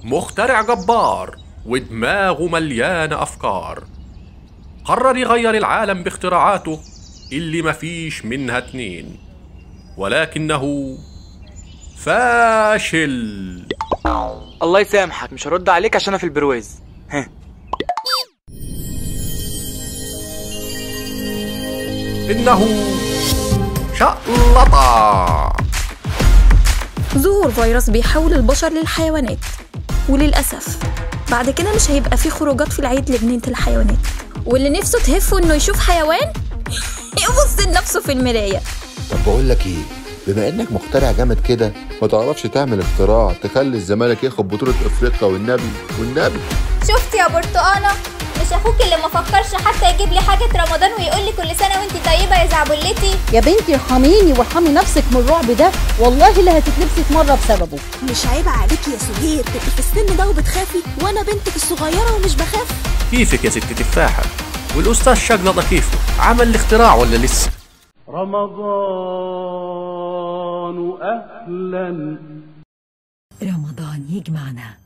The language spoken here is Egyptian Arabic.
مخترع جبار ودماغه مليانة أفكار قرر يغير العالم باختراعاته اللي مفيش منها اتنين ولكنه فاشل الله يسامحك مش هرد عليك عشان انا في البرويز ها إنه شقلطة ظهور فيروس بيحول البشر للحيوانات وللأسف بعد كده مش هيبقى في خروجات في العيد لجنينة الحيوانات واللي نفسه تهفه انه يشوف حيوان يبص لنفسه في المراية طب بقول لك ايه بما انك مخترع جامد كده ما تعرفش تعمل اختراع تخلي الزمالك ياخد بطولة افريقيا والنبي والنبي شفت يا برتقانة مش اخوك اللي ما فكرش حتى يجيب لي حاجة رمضان ويقول لي كل سنة وانت طيبة يا زعبلتي يا بنتي ارحميني وارحمي نفسك من الرعب ده والله اللي هتتلبسي في مره بسببه مش عيب عليكي يا سهير تبقي في السن ده وبتخافي وانا بنتك الصغيره ومش بخاف كيفك يا ست تفاحة والأستاذ شقلطة كيفه عمل الاختراع ولا لسه رمضان أهلا رمضان يجمعنا